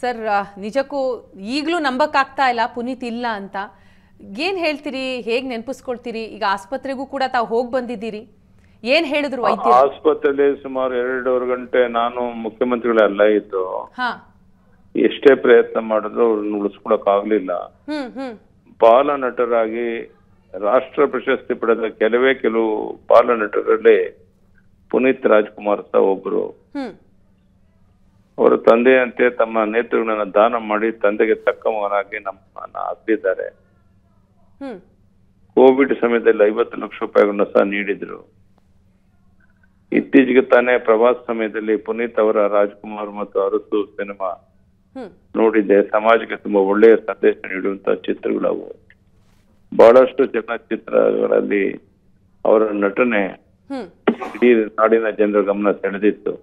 Sir ಆ, ನಿಜಕ್ಕೂ ಈಗಲೂ ನಂಬಕ್ಕಾಗ್ತಾ ಇಲ್ಲ ಪುನೀತ್ ಇಲ್ಲ ಅಂತ ಏನು ಹೇಳ್ತೀರಿ ಹೇಗೆ ನೆನಪಿಸ್ಕೊಳ್ತೀರಿ ಈಗ ಆಸ್ಪತ್ರೆಗೂ ಕೂಡ ತಾವು ಹೋಗಿ ಬಂದಿದ್ದೀರಿ ಏನು ಹೇಳಿದ್ರು ವೈದ್ಯರು ಆಸ್ಪತ್ರೆಯಲ್ಲಿ ಸುಮಾರು ಎರಡೂವರೆ ಗಂಟೆ ನಾನು ಮುಖ್ಯಮಂತ್ರಿಗಳೆಲ್ಲ ಇದ್ದು ಹಾಂ ಎಷ್ಟೇ ಪ್ರಯತ್ನ ಮಾಡಿದ್ರು ಅವ್ರನ್ನ ಉಳಿಸ್ಕೊಳಕ್ ಆಗ್ಲಿಲ್ಲ ಹ್ಞೂ ಹ್ಞೂ ಬಾಲ ನಟರಾಗಿ ರಾಷ್ಟ್ರ ಪ್ರಶಸ್ತಿ ಪಡೆದ ಕೆಲವೇ ಕೆಲವು ಬಾಲ ನಟರಲ್ಲಿ ಪುನೀತ್ ರಾಜ್ಕುಮಾರ್ ಸಹ ಒಬ್ರು ಹ್ಞೂ ಅವರ ತಂದೆಯಂತೆ ತಮ್ಮ ನೇತೃಗಳನ್ನ ದಾನ ಮಾಡಿ ತಂದೆಗೆ ತಕ್ಕ ಮಗನಾಗಿ ನಮ್ಮನ್ನ ಅಪ್ಪಿದ್ದಾರೆ ಹ್ಞೂ ಕೋವಿಡ್ ಸಮಯದಲ್ಲಿ ಐವತ್ತು ಲಕ್ಷ ರೂಪಾಯಿಗಳನ್ನ ಸಹ ನೀಡಿದ್ರು ಇತ್ತೀಚೆಗೆ ತಾನೇ ಪ್ರವಾಸ ಸಮಯದಲ್ಲಿ ಪುನೀತ್ ಅವರ ರಾಜ್ಕುಮಾರ್ ಮತ್ತು ಅರಸು ಸಿನಿಮಾ ಹ್ಞೂ ನೋಡಿದ್ದೆ ಸಮಾಜಕ್ಕೆ ತುಂಬಾ ಒಳ್ಳೆಯ ಸಂದೇಶ ನೀಡುವಂತ ಚಿತ್ರಗಳವು ಬಹಳಷ್ಟು ಚಲನಚಿತ್ರಗಳಲ್ಲಿ ಅವರ ನಟನೆ ಹ್ಞೂ ಇಡೀ ನಾಡಿನ ಜನರ ಗಮನ ಸೆಳೆದಿತ್ತು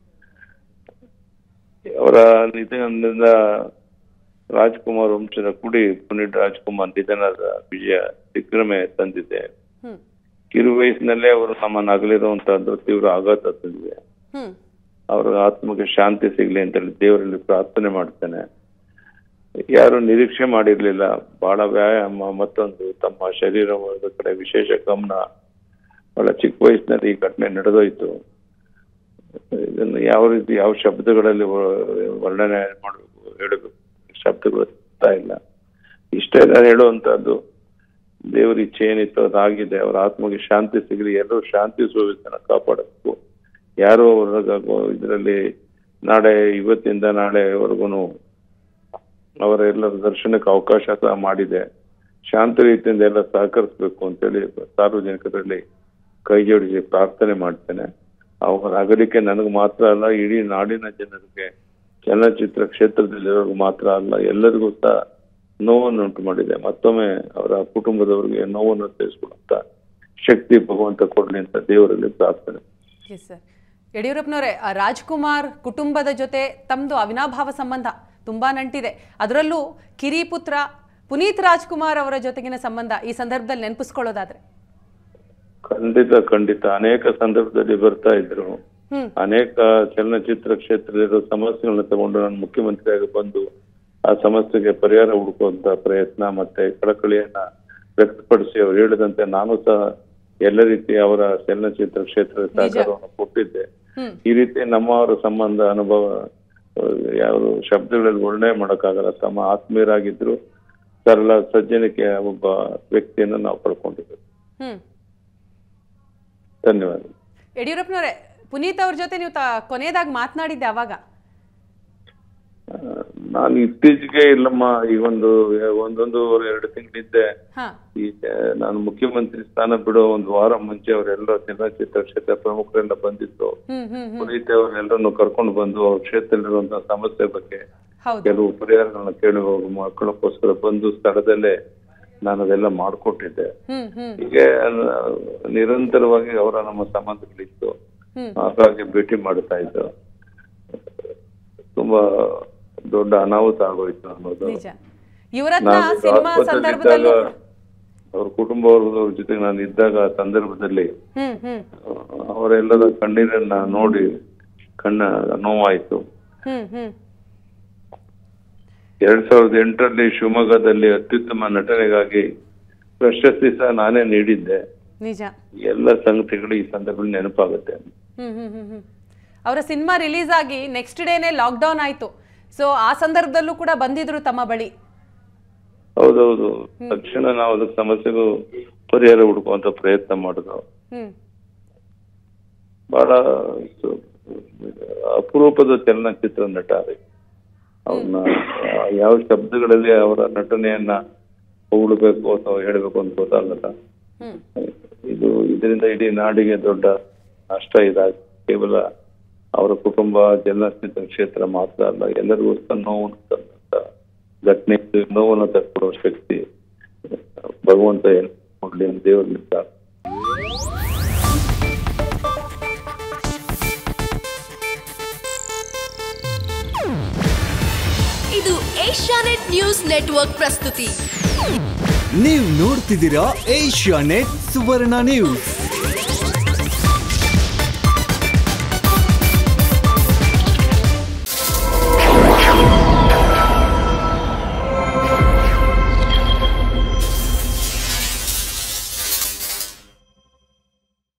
ಅವರ ನಿಧನದಿಂದ ರಾಜ್ಕುಮಾರ್ ವಂಶದ ಕುಡಿ ಪುನೀತ್ ರಾಜ್ಕುಮಾರ್ ನಿಧನದ ವಿಜಯ ದಿಗ್ಭ್ರಮೆ ತಂದಿದೆ ಹ್ಞೂ ಕಿರು ವಯಸ್ಸಿನಲ್ಲೇ ಅವರು ನಮ್ಮನ್ನು ಅಗಲಿರುವಂತಹದ್ದು ತೀವ್ರ ಆಘಾತ ತಂದಿದೆ ಹ್ಞೂ ಅವರ ಆತ್ಮಕ್ಕೆ ಶಾಂತಿ ಸಿಗ್ಲಿ ಅಂತ ಹೇಳಿ ದೇವರಲ್ಲಿ ಪ್ರಾರ್ಥನೆ ಮಾಡ್ತೇನೆ ಯಾರು ನಿರೀಕ್ಷೆ ಮಾಡಿರ್ಲಿಲ್ಲ ಬಹಳ ವ್ಯಾಯಾಮ ಮತ್ತೊಂದು ತಮ್ಮ ಶರೀರದ ಕಡೆ ವಿಶೇಷ ಗಮನ ಬಹಳ ಚಿಕ್ಕ ವಯಸ್ಸಿನಲ್ಲಿ ಈ ಘಟನೆ ನಡೆದೋಯ್ತು ಇದನ್ನು ಯಾವ ರೀತಿ ಯಾವ ಶಬ್ದಗಳಲ್ಲಿ ವ- ವರ್ಣನೆ ಮಾಡಬೇಕು ಹೇಳಬೇಕು ಶಬ್ದಗಳು ಸಿಗ್ತಾ ಇಲ್ಲ ಇಷ್ಟೇ ನಾನು ಹೇಳುವಂತಹದ್ದು ದೇವರ ಇಚ್ಛೆ ಏನಿತ್ತು ಅದಾಗಿದೆ ಅವರ ಆತ್ಮಗೆ ಶಾಂತಿ ಸಿಗಲಿ ಎಲ್ಲರೂ ಶಾಂತಿ ಸುವ್ಯವಸ್ಥೆನ ಕಾಪಾಡಬೇಕು ಯಾರು ಅವರ ಇದರಲ್ಲಿ ನಾಳೆ ಇವತ್ತಿಂದ ನಾಳೆವರೆಗೂ ಅವರ ಎಲ್ಲರ ದರ್ಶನಕ್ಕೆ ಅವಕಾಶ ಸಹ ಮಾಡಿದೆ ಶಾಂತ ರೀತಿಯಿಂದ ಎಲ್ಲ ಸಹಕರಿಸಬೇಕು ಅಂತೇಳಿ ಸಾರ್ವಜನಿಕರಲ್ಲಿ ಕೈ ಜೋಡಿಸಿ ಪ್ರಾರ್ಥನೆ ಮಾಡ್ತೇನೆ ಅವರ ಅಗಲಿಕೆ ನನಗೆ ಮಾತ್ರ ಅಲ್ಲ ಇಡೀ ನಾಡಿನ ಜನರಿಗೆ ಚಲನಚಿತ್ರ ಕ್ಷೇತ್ರದಲ್ಲಿರೋರ್ಗು ಮಾತ್ರ ಅಲ್ಲ ಎಲ್ಲರಿಗೂ ಸಹ ನೋವನ್ನು ಉಂಟು ಮಾಡಿದೆ ಮತ್ತೊಮ್ಮೆ ಅವರ ಕುಟುಂಬದವರಿಗೆ ನೋವನ್ನು ತಿಳಿಸ್ಕೊಡುವಂತ ಶಕ್ತಿ ಭಗವಂತ ಕೊಡ್ಲಿ ಅಂತ ದೇವರಲ್ಲಿ ಪ್ರಾರ್ಥನೆ ಎಸ್ ಸರ್ ಯಡಿಯೂರಪ್ಪನವರೇ ಆ ರಾಜ್ಕುಮಾರ್ ಕುಟುಂಬದ ಜೊತೆ ತಮ್ಮದು ಅವಿನಾಭಾವ ಸಂಬಂಧ ತುಂಬ ನಂಟಿದೆ ಅದರಲ್ಲೂ ಕಿರಿಪುತ್ರ ಪುನೀತ್ ರಾಜ್ಕುಮಾರ್ ಅವರ ಜೊತೆಗಿನ ಸಂಬಂಧ ಈ ಸಂದರ್ಭದಲ್ಲಿ ನೆನಪಿಸ್ಕೊಳ್ಳೋದಾದ್ರೆ ಖಂಡಿತ ಖಂಡಿತ ಅನೇಕ ಸಂದರ್ಭದಲ್ಲಿ ಬರ್ತಾ ಇದ್ರು ಹ್ಮ್ ಅನೇಕ ಚಲನಚಿತ್ರ ಕ್ಷೇತ್ರದಲ್ಲಿರೋ ಸಮಸ್ಯೆಗಳನ್ನ ತಗೊಂಡು ನಾನು ಮುಖ್ಯಮಂತ್ರಿಯಾಗಿ ಬಂದು ಆ ಸಮಸ್ಯೆಗೆ ಪರಿಹಾರ ಹುಡುಕುವಂತ ಪ್ರಯತ್ನ ಮತ್ತೆ ಕಳಕಳಿಯನ್ನ ವ್ಯಕ್ತಪಡಿಸಿ ಅವರು ಹೇಳಿದಂತೆ ನಾನು ಸಹ ಎಲ್ಲ ರೀತಿ ಅವರ ಚಲನಚಿತ್ರ ಕ್ಷೇತ್ರದ ಸಹಕಾರವನ್ನು ಕೊಟ್ಟಿದ್ದೆ ಹ್ಮ್ ಈ ರೀತಿ ನಮ್ಮವರ ಸಂಬಂಧ ಅನುಭವ ಯಾವ ಶಬ್ದಗಳಲ್ಲಿ ವರ್ಣನೆ ಮಾಡೋಕ್ಕಾಗಲ್ಲ ತಮ್ಮ ಆತ್ಮೀಯರಾಗಿದ್ರು ಸರಳ ಸಜ್ಜನಿಕೆ ಒಬ್ಬ ವ್ಯಕ್ತಿಯನ್ನು ನಾವು ಪಡ್ಕೊಂಡಿದ್ದೇವೆ ಹ್ಮ್ ಧನ್ಯವಾದ ಯಡಿಯೂರಪ್ಪನವರೇ ಪುನೀತ್ ಅವ್ರ ಜೊತೆ ನೀವು ತ ಕೊನೆಯದಾಗಿ ಮಾತನಾಡಿದ್ದೆ ಅವಾಗ ಆ, ನಾನು ಇತ್ತೀಚೆಗೆ ಇಲ್ಲಮ್ಮ ಈ ಒಂದು ಒಂದೊಂದೂವರೆ ಎರಡು ತಿಂಗಳಿದ್ದೆ ಹಾ ಈ ಆ, ನಾನು ಮುಖ್ಯಮಂತ್ರಿ ಸ್ಥಾನ ಬಿಡೋ ಒಂದು ವಾರ ಮುಂಚೆ ಅವರೆಲ್ಲ ಚಲನಚಿತ್ರ ಕ್ಷೇತ್ರ ಪ್ರಮುಖರೆಲ್ಲ ಬಂದಿತ್ತು ಹ್ಮ್ ಹ್ಮ್ ಹ್ಮ್ ಪುನೀತ್ ಅವರೆಲ್ಲರನ್ನು ಕರ್ಕೊಂಡು ಬಂದು ಅವ್ರ ಕ್ಷೇತ್ರದಲ್ಲಿರುವಂತಹ ಸಮಸ್ಯೆ ಬಗ್ಗೆ ಹೌದು ಕೆಲವು ಪರಿಹಾರಗಳನ್ನ ಕೇಳಿ ಹೋಗಿ ಮಕ್ಕಳಕ್ಕೋಸ್ಕರ ಬಂದು ಸ್ಥಳದಲ್ಲೇ ನಾನು ಅದೆಲ್ಲ ಮಾಡಿಕೊಟ್ಟಿದ್ದೆ ಹ್ಮ್ ಹ್ಮ್ ಹೀಗೆ ಆ, ನಿರಂತರವಾಗಿ ಅವರ ನಮ್ಮ ಸಂಬಂಧಗಳಿತ್ತು ಹ್ಮ್ ಹಾಗಾಗಿ ಭೇಟಿ ಮಾಡ್ತಾ ಇದ್ದು ತುಂಬಾ ದೊಡ್ಡ ಅನಾಹುತ ಆಗೋಯ್ತು ಅನ್ನೋದು ನಿಜ ಇವರತ್ರ ನಾನು ಸಿನಿಮಾ ಆಸ್ಪತ್ರೆಯಲ್ಲಿ ಸಂದರ್ಭದಲ್ಲೂ ಇದ್ದಾಗ ಅವ್ರ ಕುಟುಂಬ ವರ್ಗದವ್ರ ಜೊತೆಗೆ ನಾನು ಇದ್ದಾಗ ಆ ಸಂದರ್ಭದಲ್ಲಿ ಹ್ಮ್ ಹ್ಮ್ ಆ, ಅವರೆಲ್ಲರ ಕಣ್ಣೀರನ್ನ ನೋಡಿ ಕಣ್ಣ ನೋವಾಯ್ತು ಹ್ಮ್ ಹ್ಮ್ ಎರಡ್ ಸಾವಿರದ ಎಂಟರಲ್ಲಿ ಶಿವಮೊಗ್ಗದಲ್ಲಿ ಅತ್ಯುತ್ತಮ ನಟನೆಗಾಗಿ ಪ್ರಶಸ್ತಿ ಸಹ ನಾನೇ ನೀಡಿದ್ದೆ ನಿಜ ಎಲ್ಲ ಸಂಗತಿಗಳು ಈ ಸಂದರ್ಭದಲ್ಲಿ ನೆನಪಾಗುತ್ತೆ ಹ್ಮ್ ಹ್ಮ್ ಹ್ಮ್ ಹ್ಮ್ ಅವರ ಸಿನಿಮಾ ರಿಲೀಸ್ ಆಗಿ ನೆಕ್ಸ್ಟ್ ಡೇನೆ ಲಾಕ್ಡೌನ್ ಆಯ್ತು ಸೊ ಆ ಸಂದರ್ಭದಲ್ಲೂ ಕೂಡ ಬಂದಿದ್ರು ತಮ್ಮ ಬಳಿ ಹೌದೌದು ತಕ್ಷಣ ನಾವು ಅದಕ್ಕೆ ಸಮಸ್ಯೆಗೂ ಪರಿಹಾರ ಹುಡುಕುವಂತ ಪ್ರಯತ್ನ ಮಾಡಿದ್ವು ಹ್ಮ್ ಬಹಳ ಸು- ಅಪರೂಪದ ಚಲನಚಿತ್ರ ನಟ ರೀ ಅವ್ರನ್ನ ಯಾವ ಶಬ್ದಗಳಲ್ಲಿ ಅವರ ನಟನೆಯನ್ನ ಹೊಗಳ್ಬೇಕು ಅಥವಾ ಹೇಳ್ಬೇಕು ಅಂತ ಗೊತ್ತಾಗಲ್ಲ ಹ್ಮ್ ಇದು ಇದರಿಂದ ಇಡೀ ನಾಡಿಗೆ ದೊಡ್ಡ ನಷ್ಟ ಇದಾಗಿ ಕೇವಲ ಅವರ ಕುಟುಂಬ ಚಲನಚಿತ್ರ ಕ್ಷೇತ್ರ ಮಾತ್ರ ಅಲ್ಲ ಎಲ್ಲರಿಗೂ ಸಹ ನೋವನ್ನು ತಂದಂತ ಘಟನೆ ಇದು. ನೋವನ್ನು ತಕ್ಕೊಡೋ ಶಕ್ತಿ ಭಗವಂತ ಏನ್ ಕೊಡ್ಲಿ ಅಂತ ದೇವರಲ್ಲಿ ಪ್ರಾರ್ಥನೆ ಇದು ಏಷ್ಯಾನೆಟ್ ನ್ಯೂಸ್ ನೆಟ್ವರ್ಕ್ ಪ್ರಸ್ತುತಿ ನೀವು ನೋಡ್ತಿದ್ದೀರಾ ಏಷ್ಯಾ ನೆಟ್ ಸುವರ್ಣ ನ್ಯೂಸ್